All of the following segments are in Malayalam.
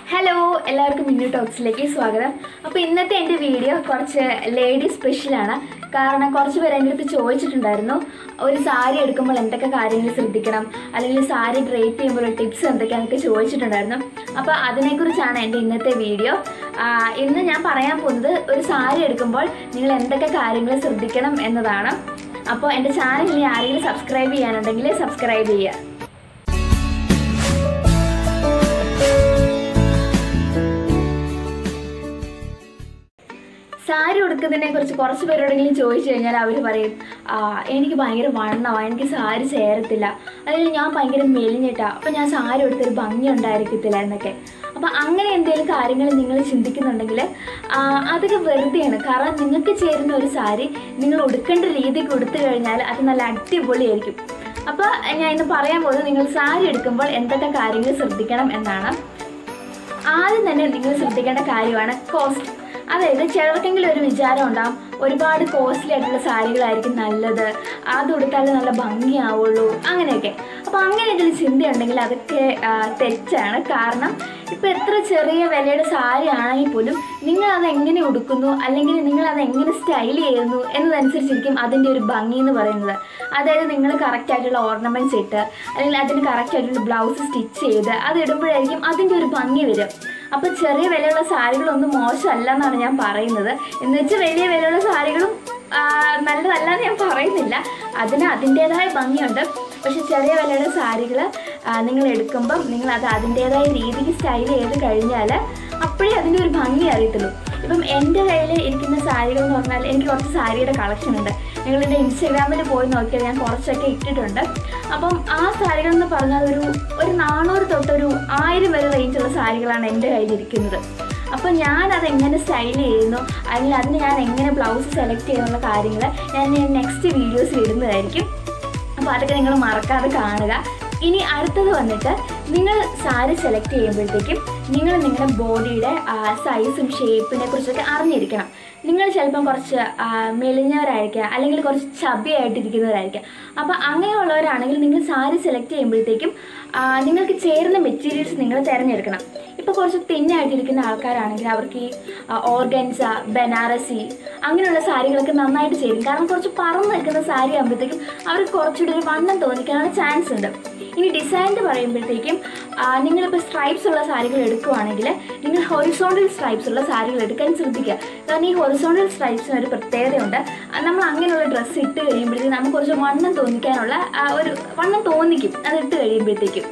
ഹലോ എല്ലാവർക്കും മിന്നു ടോക്സിലേക്ക് സ്വാഗതം അപ്പോൾ ഇന്നത്തെ എൻ്റെ വീഡിയോ കുറച്ച് ലേഡി സ്പെഷ്യലാണ് കാരണം കുറച്ച് പേര് എൻ്റെ അടുത്ത് ചോദിച്ചിട്ടുണ്ടായിരുന്നു ഒരു സാരി എടുക്കുമ്പോൾ എന്തൊക്കെ കാര്യങ്ങൾ ശ്രദ്ധിക്കണം അല്ലെങ്കിൽ സാരി ഡ്രേപ്പ് ചെയ്യുമ്പോൾ ടിപ്സ് എന്തൊക്കെയാണെന്നൊക്കെ ചോദിച്ചിട്ടുണ്ടായിരുന്നു അപ്പോൾ അതിനെക്കുറിച്ചാണ് എൻ്റെ ഇന്നത്തെ വീഡിയോ ആ, ഇന്ന് ഞാൻ പറയാൻ പോകുന്നത് ഒരു സാരി എടുക്കുമ്പോൾ നിങ്ങൾ എന്തൊക്കെ കാര്യങ്ങൾ ശ്രദ്ധിക്കണം എന്നതാണ് അപ്പോൾ എൻ്റെ ചാനൽ ഇനി ആരെങ്കിലും സബ്സ്ക്രൈബ് ചെയ്യാനുണ്ടെങ്കിൽ സബ്സ്ക്രൈബ് ചെയ്യുക സാരി ഉടുക്കുന്നതിനെ കുറിച്ച് കുറച്ച് പേരോടെങ്കിലും ചോദിച്ചു കഴിഞ്ഞാൽ അവർ പറയും "ആ, എനിക്ക് ഭയങ്കര വണ്ണമാണ് എനിക്ക് സാരി ചേരത്തില്ല അല്ലെങ്കിൽ ഞാൻ ഭയങ്കര മെലിഞ്ഞിട്ടാ അപ്പം ഞാൻ സാരി ഉടുത്തൊരു ഭംഗി ഉണ്ടായിരിക്കത്തില്ല എന്നൊക്കെ അപ്പം അങ്ങനെ എന്തെങ്കിലും കാര്യങ്ങൾ നിങ്ങൾ ചിന്തിക്കുന്നുണ്ടെങ്കിൽ ആ, അതൊക്കെ വെറുതെയാണ് കാരണം നിങ്ങൾക്ക് ചേരുന്ന ഒരു സാരി നിങ്ങൾ ഉടുക്കേണ്ട രീതിക്ക് ഉടുത്തു കഴിഞ്ഞാൽ അത് നല്ല അടിപൊളിയായിരിക്കും അപ്പോൾ ഞാൻ ഇന്ന് പറയാൻ പോകുന്നത് നിങ്ങൾ സാരി എടുക്കുമ്പോൾ എന്തൊക്കെ കാര്യങ്ങൾ ശ്രദ്ധിക്കണം എന്നാണ് ആദ്യം തന്നെ നിങ്ങൾ ശ്രദ്ധിക്കേണ്ട കാര്യമാണ് കോസ്റ്റ് അതായത് ചിലർക്കെങ്കിലും ഒരു വിചാരം ഉണ്ടാവും ഒരുപാട് കോസ്റ്റ്ലി ആയിട്ടുള്ള സാരികളായിരിക്കും നല്ലത് അത് ഉടുത്താലേ നല്ല ഭംഗിയാവുള്ളൂ അങ്ങനെയൊക്കെ അപ്പോൾ അങ്ങനെ എന്തെങ്കിലും ചിന്തയുണ്ടെങ്കിൽ അതൊക്കെ ആ, തെറ്റാണ് കാരണം ഇപ്പോൾ എത്ര ചെറിയ വിലയുടെ സാരി ആണെങ്കിൽ പോലും നിങ്ങൾ അത് എങ്ങനെ ഉടുക്കുന്നു അല്ലെങ്കിൽ നിങ്ങൾ അത് എങ്ങനെ സ്റ്റൈൽ ചെയ്യുന്നു എന്നതനുസരിച്ചിരിക്കും അതിൻ്റെ ഒരു ഭംഗി എന്ന് പറയുന്നത് അതായത് നിങ്ങൾ കറക്റ്റ് ആയിട്ടുള്ള ഓർണമെൻറ്റ്സ് ഇട്ട് അല്ലെങ്കിൽ അതിന് കറക്റ്റ് ആയിട്ടുള്ള ബ്ലൗസ് സ്റ്റിച്ച് ചെയ്ത് അത് ഇടുമ്പോഴായിരിക്കും അതിൻ്റെ ഒരു ഭംഗി വരും അപ്പോൾ ചെറിയ വിലയുള്ള സാരികളൊന്നും മോശമല്ല എന്നാണ് ഞാൻ പറയുന്നത് എന്ന് വെച്ച് വലിയ വിലയുള്ള സാരികളും ആ, നല്ലതല്ല എന്ന് ഞാൻ പറയുന്നില്ല അതിന് അതിൻ്റേതായ ഭംഗിയുണ്ട് പക്ഷെ ചെറിയ വിലയുടെ സാരികൾ നിങ്ങൾ എടുക്കുമ്പം നിങ്ങൾ അത് അതിൻ്റേതായ രീതിക്ക് സ്റ്റൈൽ ചെയ്ത് കഴിഞ്ഞാൽ അപ്പോഴേ അതിൻ്റെ ഒരു ഭംഗി അറിയത്തുള്ളൂ ഇപ്പം എൻ്റെ കയ്യിൽ ഇരിക്കുന്ന സാരികൾ എന്ന് പറഞ്ഞാൽ എനിക്ക് കുറച്ച് സാരിയുടെ കളക്ഷൻ ഉണ്ട് നിങ്ങൾ എൻ്റെ ഇൻസ്റ്റാഗ്രാമിൽ പോയി നോക്കിയാൽ ഞാൻ കുറച്ചൊക്കെ ഇട്ടിട്ടുണ്ട് അപ്പം ആ സാരികൾ എന്ന് പറഞ്ഞാൽ ഒരു ഒരു നാനൂറ് തൊട്ടൊരു ആയിരം വരെ റേഞ്ചുള്ള സാരികളാണ് എൻ്റെ കയ്യിലിരിക്കുന്നത് അപ്പോൾ ഞാൻ അത് എങ്ങനെ സ്റ്റൈൽ ചെയ്യുന്നു അല്ലെങ്കിൽ അതിന് ഞാൻ എങ്ങനെ ബ്ലൗസ് സെലക്ട് ചെയ്യുന്നുള്ള കാര്യങ്ങൾ ഞാൻ നെക്സ്റ്റ് വീഡിയോസിൽ ഇടുന്നതായിരിക്കും അപ്പോൾ അതൊക്കെ നിങ്ങൾ മറക്കാതെ കാണുക ഇനി അടുത്തത് വന്നിട്ട് നിങ്ങൾ സാരി സെലക്ട് ചെയ്യുമ്പോഴത്തേക്കും നിങ്ങൾ നിങ്ങളുടെ ബോഡിയുടെ സൈസും ഷേപ്പിനെ കുറിച്ചൊക്കെ അറിഞ്ഞിരിക്കണം നിങ്ങൾ ചിലപ്പം കുറച്ച് ആ, മെലിഞ്ഞവരായിരിക്കാം അല്ലെങ്കിൽ കുറച്ച് ചബി ആയിട്ടിരിക്കുന്നവരായിരിക്കാം അപ്പോൾ അങ്ങനെയുള്ളവരാണെങ്കിൽ നിങ്ങൾ സാരി സെലക്ട് ചെയ്യുമ്പോഴത്തേക്കും ആ, നിങ്ങൾക്ക് ചേരുന്ന മെറ്റീരിയൽസ് നിങ്ങൾ തിരഞ്ഞെടുക്കണം ഇപ്പോൾ കുറച്ച് തിന്നായിട്ടിരിക്കുന്ന ആൾക്കാരാണെങ്കിൽ അവർക്ക് ഈ ഓർഗൻസ ബനാറസി അങ്ങനെയുള്ള സാരികളൊക്കെ നന്നായിട്ട് ചേരും കാരണം കുറച്ച് പറന്ന് നിൽക്കുന്ന സാരി ആകുമ്പോഴത്തേക്കും അവർക്ക് കുറച്ചുകൂടി ഒരു വണ്ണം തോന്നിക്കാനുള്ള ചാൻസ് ഉണ്ട് ഇനി ഡിസൈൻ പറയുമ്പോഴത്തേക്കും ആ, നിങ്ങളിപ്പോൾ സ്ട്രൈപ്സ് ഉള്ള സാരികൾ എടുക്കുവാണെങ്കിൽ നിങ്ങൾ ഹൊറിസോണ്ടൽ സ്ട്രൈപ്സ് ഉള്ള സാരികൾ എടുക്കാൻ ശ്രദ്ധിക്കുക കാരണം ഈ ഹൊറിസോണ്ടൽ സ്ട്രൈപ്സിന് ഒരു പ്രത്യേകതയുണ്ട് ആ, നമ്മൾ അങ്ങനെയുള്ള ഡ്രസ്സ് ഇട്ട് കഴിയുമ്പോഴത്തേക്കും നമുക്ക് കുറച്ച് വണ്ണം തോന്നിക്കാനുള്ള ആ, ഒരു വണ്ണം തോന്നിക്കും അത് ഇട്ട് കഴിയുമ്പോഴത്തേക്കും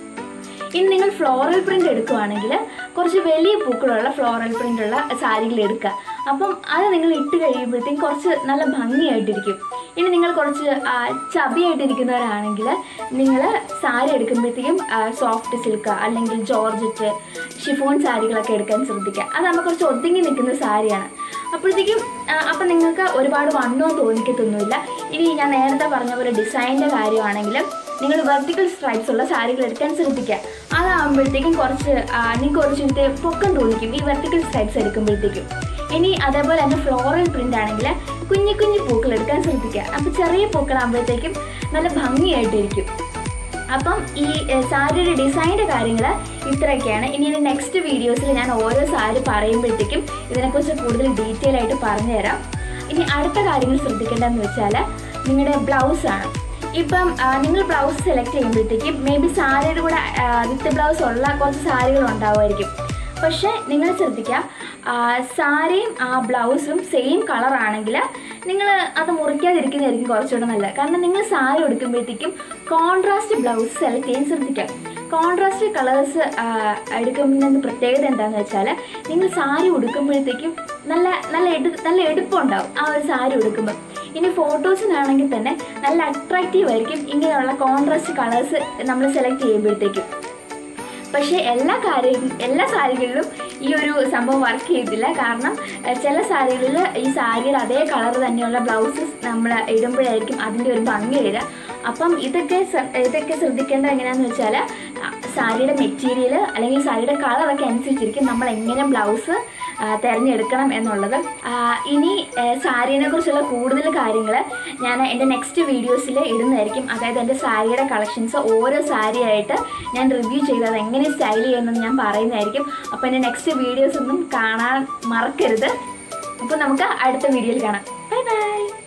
ഇനി നിങ്ങൾ ഫ്ലോറൽ പ്രിന്റ് എടുക്കുവാണെങ്കിൽ കുറച്ച് വലിയ പൂക്കളുള്ള ഫ്ലോറൽ പ്രിന്റ് ഉള്ള സാരികൾ എടുക്കുക അപ്പം അത് നിങ്ങൾ ഇട്ട് കഴിയുമ്പോഴത്തേക്കും കുറച്ച് നല്ല ഭംഗിയായിട്ടിരിക്കും ഇനി നിങ്ങൾ കുറച്ച് ആ, ചബിയായിട്ടിരിക്കുന്നവരാണെങ്കിൽ നിങ്ങൾ സാരി എടുക്കുമ്പോഴത്തേക്കും സോഫ്റ്റ് സിൽക്ക് അല്ലെങ്കിൽ ജോർജറ്റ് ഷിഫോൺ സാരികളൊക്കെ എടുക്കാൻ ശ്രദ്ധിക്കുക അതാകുമ്പോൾ കുറച്ച് ഒതുങ്ങി നിൽക്കുന്ന സാരിയാണ് അപ്പോഴത്തേക്കും ആ, അപ്പം നിങ്ങൾക്ക് ഒരുപാട് വണ്ണവും തോന്നിക്കത്തൊന്നുമില്ല ഇനി ഞാൻ നേരത്തെ പറഞ്ഞ പോലെ ഡിസൈനിൻ്റെ കാര്യമാണെങ്കിലും നിങ്ങൾ വെർട്ടിക്കൽ സ്ട്രൈപ്സ് ഉള്ള സാരികൾ എടുക്കാൻ ശ്രദ്ധിക്കുക അതാകുമ്പോഴത്തേക്കും കുറച്ച് ആ, നിങ്ങൾക്ക് കുറച്ച് പൊക്കം തോന്നിക്കും ഈ വെർട്ടിക്കൽ സ്ട്രൈപ്സ് എടുക്കുമ്പോഴത്തേക്കും ഇനി അതേപോലെ തന്നെ ഫ്ലോറൽ പ്രിന്റ് ആണെങ്കിൽ കുഞ്ഞു കുഞ്ഞു പൂക്കൾ എടുക്കാൻ ശ്രദ്ധിക്കുക അപ്പോൾ ചെറിയ പൂക്കളാകുമ്പോഴത്തേക്കും നല്ല ഭംഗിയായിട്ടിരിക്കും അപ്പം ഈ എഹ്, സാരിയുടെ ഡിസൈനിൻ്റെ കാര്യങ്ങൾ ഇത്രയൊക്കെയാണ് ഇനി ഇത് നെക്സ്റ്റ് വീഡിയോസിൽ ഞാൻ ഓരോ സാരി പറയുമ്പോഴത്തേക്കും ഇതിനെക്കുറിച്ച് കൂടുതൽ ഡീറ്റെയിൽ ആയിട്ട് പറഞ്ഞുതരാം ഇനി അടുത്ത കാര്യങ്ങൾ ശ്രദ്ധിക്കേണ്ടതെന്ന് വെച്ചാൽ നിങ്ങളുടെ ബ്ലൗസാണ് ഇപ്പം ആ, നിങ്ങൾ ബ്ലൗസ് സെലക്ട് ചെയ്യുമ്പോഴത്തേക്കും മേ ബി സാരിയുടെ കൂടെ വിത്ത് ബ്ലൗസ് ഉള്ള കുറച്ച് സാരികൾ ഉണ്ടാവുമായിരിക്കും പക്ഷേ നിങ്ങൾ ശ്രദ്ധിക്കുക ആ, സാരിയും ആ ബ്ലൗസും സെയിം കളറാണെങ്കിൽ നിങ്ങൾ അത് മുറിക്കാതിരിക്കുന്നതായിരിക്കും കുറച്ചുകൂടെ നല്ലത് കാരണം നിങ്ങൾ സാരി എടുക്കുമ്പോഴത്തേക്കും കോൺട്രാസ്റ്റ് ബ്ലൗസ് സെലക്ട് ചെയ്യാൻ ശ്രദ്ധിക്കുക കോൺട്രാസ്റ്റ് കളേഴ്സ് എടുക്കുന്നതിന് പ്രത്യേകത എന്താണെന്ന് വെച്ചാൽ നിങ്ങൾ സാരി ഉടുക്കുമ്പോഴത്തേക്കും നല്ല നല്ല എടു നല്ല എടുപ്പുണ്ടാവും ആ ഒരു സാരി ഉടുക്കുമ്പോൾ ഇനി ഫോട്ടോസിനാണെങ്കിൽ തന്നെ നല്ല അട്രാക്റ്റീവ് ആയിരിക്കും ഇങ്ങനെയുള്ള കോൺട്രാസ്റ്റ് കളേഴ്സ് നമ്മൾ സെലക്ട് ചെയ്യുമ്പോഴത്തേക്കും പക്ഷേ എല്ലാ കാര്യം എല്ലാ സാരികളിലും ഈ ഒരു സംഭവം വർക്ക് ചെയ്തില്ല കാരണം എഹ്, ചില സാരികളിൽ ഈ സാരിയുടെ അതേ കളർ തന്നെയുള്ള ബ്ലൗസസ് നമ്മൾ ഇടുമ്പോഴായിരിക്കും അതിൻ്റെ ഒരു ഭംഗി വരിക അപ്പം ഇതൊക്കെ ശ്ര- ഇതൊക്കെ ശ്രദ്ധിക്കേണ്ടത് എങ്ങനെയാണെന്ന് വെച്ചാൽ സാരിയുടെ മെറ്റീരിയൽ അല്ലെങ്കിൽ സാരിയുടെ കളറൊക്കെ അനുസരിച്ചിരിക്കും നമ്മൾ എങ്ങനെ ബ്ലൗസ് ആ, തിരഞ്ഞെടുക്കണം എന്നുള്ളത് ആ, ഇനി സാരീനെ കുറിച്ചുള്ള കൂടുതൽ കാര്യങ്ങൾ ഞാൻ എൻ്റെ നെക്സ്റ്റ് വീഡിയോസിൽ ഇടുന്നതായിരിക്കും അതായത് എൻ്റെ സാരിയുടെ കളക്ഷൻസ് ഓരോ സാരിയായിട്ട് ഞാൻ റിവ്യൂ ചെയ്ത് അത് എങ്ങനെ സ്റ്റൈൽ ചെയ്യുമെന്ന് ഞാൻ പറയുന്നതായിരിക്കും അപ്പോൾ എൻ്റെ നെക്സ്റ്റ് വീഡിയോസ് ഒന്നും കാണാൻ മറക്കരുത് അപ്പോൾ നമുക്ക് അടുത്ത വീഡിയോയിൽ കാണാം ബൈ ബൈ